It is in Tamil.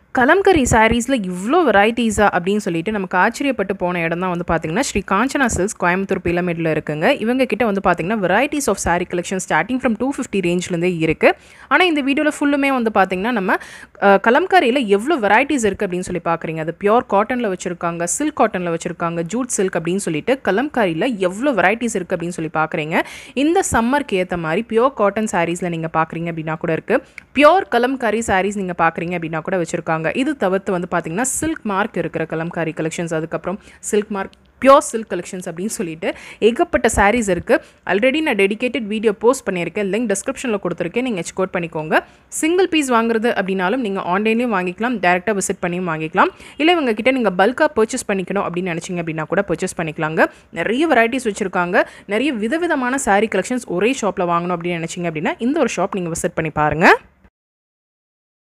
கலம்கரி சாரீஸில் இவ்வளோ வெரைட்டிஸா அப்படின்னு சொல்லிட்டு நமக்கு ஆச்சரியப்பட்டு போன இடம் தான் வந்து பார்த்தீங்கன்னா ஸ்ரீ காஞ்சனா சில்ஸ் கோயம்புத்தூர் பிலமேடில் இருக்குங்க இவங்க கிட்ட வந்து பார்த்தீங்கன்னா varieties of saree collection starting from two fifty ரேஞ்ச்லேருந்தே இருக்குது ஆனால் இந்த வீடியோவில் ஃபுல்லுமே வந்து பார்த்தீங்கன்னா நம்ம அஹ், கலம்காரியில் எவ்வளோ வெரைட்டிஸ் இருக்குது அப்படின்னு சொல்லி பார்க்குறீங்க அது பியோர் காட்டனில் வச்சுருக்காங்க சில்க் காட்டனில் வச்சுருக்காங்க ஜூட் சில்க் அப்படின்னு சொல்லிட்டு கலம்காரியில் எவ்வளோ வெரைட்டிஸ் இருக்குது அப்படின்னு சொல்லி பார்க்குறீங்க இந்த சம்மருக்கு ஏற்ற மாதிரி பியோர் காட்டன் சாரீஸில் நீங்கள் பார்க்குறீங்க அப்படின்னா கூட இருக்குது பியோர் கலம்காரி சாரீஸ் நீங்கள் பார்க்குறீங்க அப்படின்னா கூட வச்சுருக்காங்க இது தவிர்த்து வந்து பார்த்தீங்கன்னா சில்க் மார்க் இருக்கிற கலம்காரி கலெக்ஷன்ஸ் அதுக்கப்புறம் silk mark pure silk collections அப்படின்னு சொல்லிட்டு ஏகப்பட்ட சாரீஸ் இருக்குது ஆல்ரெடி நான் டெடிகேட்டட் வீடியோ போஸ்ட் பண்ணியிருக்கேன் லிங்க் டிஸ்கிரிப்ஷனில் கொடுத்துருக்கேன் நீங்கள் செக் பண்ணிக்கோங்க சிங்கிள் பீஸ் வாங்குறது அப்படின்னாலும் நீங்கள் ஆன்லைன்லேயும் வாங்கிக்கலாம் டேரெக்டாக விசிட் பண்ணியும் வாங்கிக்கலாம் இல்லை இவங்க கிட்ட நீங்கள் பல்காக பர்ச்சேஸ் பண்ணிக்கணும் அப்படின்னு நினச்சிங்க அப்படின்னா கூட பர்ச்சேஸ் பண்ணிக்கலாங்க நிறைய வெரைட்டிஸ் வச்சுருக்காங்க நிறைய விதவிதமான saree கலெக்ஷன்ஸ் ஒரே ஷாப்பில் வாங்கணும் அப்படின்னு நினச்சிங்க அப்படின்னா இந்த ஒரு ஷாப் நீங்கள் விசிட் பண்ணி பாருங்கள்